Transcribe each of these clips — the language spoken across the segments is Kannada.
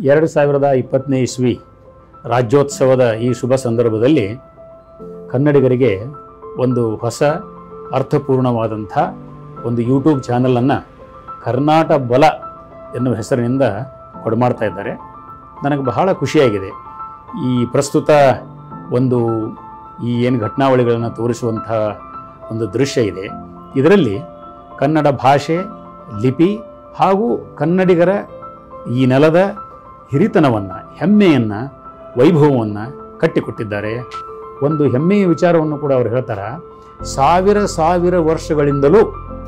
ಎರಡು ಸಾವಿರದ ಇಪ್ಪತ್ತನೇ ಇಸ್ವಿ ರಾಜ್ಯೋತ್ಸವದ ಈ ಶುಭ ಸಂದರ್ಭದಲ್ಲಿ ಕನ್ನಡಿಗರಿಗೆ ಒಂದು ಹೊಸ ಅರ್ಥಪೂರ್ಣವಾದಂಥ ಒಂದು ಯೂಟ್ಯೂಬ್ ಚಾನಲನ್ನು ಕರ್ನಾಟ ಬಲ ಎನ್ನುವ ಹೆಸರಿನಿಂದ ಕೊಡಮಾಡ್ತಾ ಇದ್ದಾರೆ ನನಗೆ ಬಹಳ ಖುಷಿಯಾಗಿದೆ ಈ ಪ್ರಸ್ತುತ ಒಂದು ಈ ಏನು ಘಟನಾವಳಿಗಳನ್ನು ತೋರಿಸುವಂಥ ಒಂದು ದೃಶ್ಯ ಇದೆ ಇದರಲ್ಲಿ ಕನ್ನಡ ಭಾಷೆ ಲಿಪಿ ಹಾಗೂ ಕನ್ನಡಿಗರ ಈ ನೆಲದ ಹಿರಿತನವನ್ನು ಹೆಮ್ಮೆಯನ್ನು ವೈಭವವನ್ನು ಕಟ್ಟಿಕೊಟ್ಟಿದ್ದಾರೆ ಒಂದು ಹೆಮ್ಮೆಯ ವಿಚಾರವನ್ನು ಕೂಡ ಅವರು ಹೇಳ್ತಾರೆ ಸಾವಿರ ಸಾವಿರ ವರ್ಷಗಳಿಂದಲೂ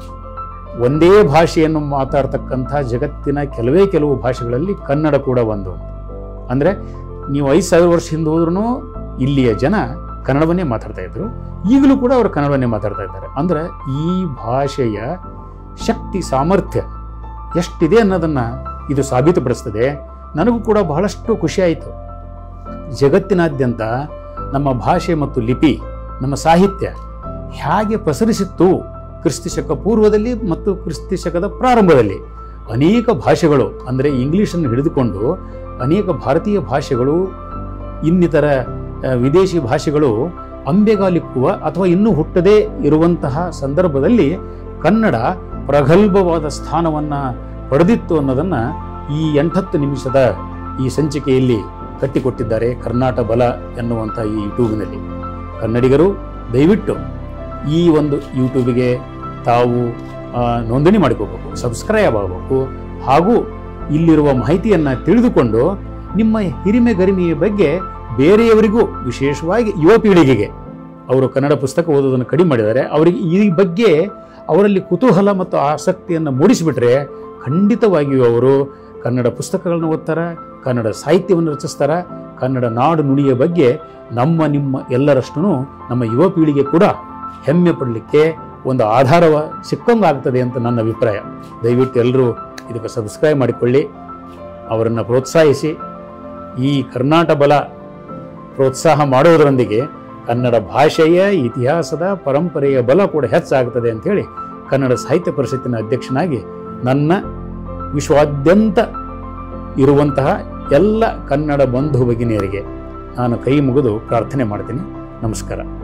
ಒಂದೇ ಭಾಷೆಯನ್ನು ಮಾತಾಡ್ತಕ್ಕಂಥ ಜಗತ್ತಿನ ಕೆಲವೇ ಕೆಲವು ಭಾಷೆಗಳಲ್ಲಿ ಕನ್ನಡ ಕೂಡ ಒಂದು ಅಂದರೆ ನೀವು ಐದು ಸಾವಿರ ವರ್ಷ ಹಿಂದೆ ಹೋದ್ರೂ ಇಲ್ಲಿಯ ಜನ ಕನ್ನಡವನ್ನೇ ಮಾತಾಡ್ತಾ ಇದ್ರು ಈಗಲೂ ಕೂಡ ಅವರು ಕನ್ನಡವನ್ನೇ ಮಾತಾಡ್ತಾ ಇದ್ದಾರೆ ಅಂದರೆ ಈ ಭಾಷೆಯ ಶಕ್ತಿ ಸಾಮರ್ಥ್ಯ ಎಷ್ಟಿದೆ ಅನ್ನೋದನ್ನು ಇದು ಸಾಬೀತುಪಡಿಸ್ತದೆ ನನಗೂ ಕೂಡ ಬಹಳಷ್ಟು ಖುಷಿಯಾಯಿತು ಜಗತ್ತಿನಾದ್ಯಂತ ನಮ್ಮ ಭಾಷೆ ಮತ್ತು ಲಿಪಿ ನಮ್ಮ ಸಾಹಿತ್ಯ ಹೇಗೆ ಪಸರಿಸಿತ್ತು ಕ್ರಿಸ್ತಿಶಕ ಪೂರ್ವದಲ್ಲಿ ಮತ್ತು ಕ್ರಿಸ್ತಿಶಕದ ಪ್ರಾರಂಭದಲ್ಲಿ ಅನೇಕ ಭಾಷೆಗಳು ಅಂದರೆ ಇಂಗ್ಲೀಷನ್ನು ಹಿಡಿದುಕೊಂಡು ಅನೇಕ ಭಾರತೀಯ ಭಾಷೆಗಳು ಇನ್ನಿತರ ಆ, ವಿದೇಶಿ ಭಾಷೆಗಳು ಅಂಬೆಗಾಲಿಕ್ಕುವ ಅಥವಾ ಇನ್ನೂ ಹುಟ್ಟದೇ ಇರುವಂತಹ ಸಂದರ್ಭದಲ್ಲಿ ಕನ್ನಡ ಪ್ರಗಲ್ಭವಾದ ಸ್ಥಾನವನ್ನು ಪಡೆದಿತ್ತು ಅನ್ನೋದನ್ನು ಈ ಎಂಟತ್ತು ನಿಮಿಷದ ಈ ಸಂಚಿಕೆಯಲ್ಲಿ ಕಟ್ಟಿಕೊಟ್ಟಿದ್ದಾರೆ ಕರ್ನಾಟ ಬಲ ಎನ್ನುವಂಥ ಈ ಯೂಟ್ಯೂಬ್ನಲ್ಲಿ ಕನ್ನಡಿಗರು ದಯವಿಟ್ಟು ಈ ಒಂದು ಯೂಟ್ಯೂಬಿಗೆ ತಾವು ಆ, ನೋಂದಣಿ ಮಾಡಿಕೋಬೇಕು ಸಬ್ಸ್ಕ್ರೈಬ್ ಆಗಬೇಕು ಹಾಗೂ ಇಲ್ಲಿರುವ ಮಾಹಿತಿಯನ್ನು ತಿಳಿದುಕೊಂಡು ನಿಮ್ಮ ಹಿರಿಮೆ ಗರಿಮೆಯ ಬಗ್ಗೆ ಬೇರೆಯವರಿಗೂ ವಿಶೇಷವಾಗಿ ಯುವ ಪೀಳಿಗೆಗೆ ಅವರು ಕನ್ನಡ ಪುಸ್ತಕ ಓದೋದನ್ನು ಕಡಿಮೆ ಮಾಡಿದ್ದಾರೆ ಅವರಿಗೆ ಈ ಬಗ್ಗೆ ಅವರಲ್ಲಿ ಕುತೂಹಲ ಮತ್ತು ಆಸಕ್ತಿಯನ್ನು ಮೂಡಿಸಿಬಿಟ್ರೆ ಖಂಡಿತವಾಗಿಯೂ ಅವರು ಕನ್ನಡ ಪುಸ್ತಕಗಳನ್ನು ಓದ್ತಾರೆ ಕನ್ನಡ ಸಾಹಿತ್ಯವನ್ನು ರಚಿಸ್ತಾರೆ ಕನ್ನಡ ನಾಡು ನುಡಿಯ ಬಗ್ಗೆ ನಮ್ಮ ನಿಮ್ಮ ಎಲ್ಲರಷ್ಟೂ ನಮ್ಮ ಯುವ ಪೀಳಿಗೆ ಕೂಡ ಹೆಮ್ಮೆ ಪಡಲಿಕ್ಕೆ ಒಂದು ಆಧಾರವ ಸಿಕ್ಕಂಗಾಗ್ತದೆ ಅಂತ ನನ್ನ ಅಭಿಪ್ರಾಯ ದಯವಿಟ್ಟು ಎಲ್ಲರೂ ಇದಕ್ಕೆ ಸಬ್ಸ್ಕ್ರೈಬ್ ಮಾಡಿಕೊಳ್ಳಿ ಅವರನ್ನು ಪ್ರೋತ್ಸಾಹಿಸಿ ಈ ಕರ್ನಾಟ ಬಲ ಪ್ರೋತ್ಸಾಹ ಮಾಡೋದರೊಂದಿಗೆ ಕನ್ನಡ ಭಾಷೆಯ ಇತಿಹಾಸದ ಪರಂಪರೆಯ ಬಲ ಕೂಡ ಹೆಚ್ಚಾಗ್ತದೆ ಅಂಥೇಳಿ ಕನ್ನಡ ಸಾಹಿತ್ಯ ಪರಿಷತ್ತಿನ ಅಧ್ಯಕ್ಷನಾಗಿ ನನ್ನ ವಿಶ್ವಾದ್ಯಂತ ಇರುವಂತಹ ಎಲ್ಲ ಕನ್ನಡ ಬಂಧು ಭಗಿನಿಯರಿಗೆ ನಾನು ಕೈ ಮುಗಿದು ಪ್ರಾರ್ಥನೆ ಮಾಡ್ತೀನಿ ನಮಸ್ಕಾರ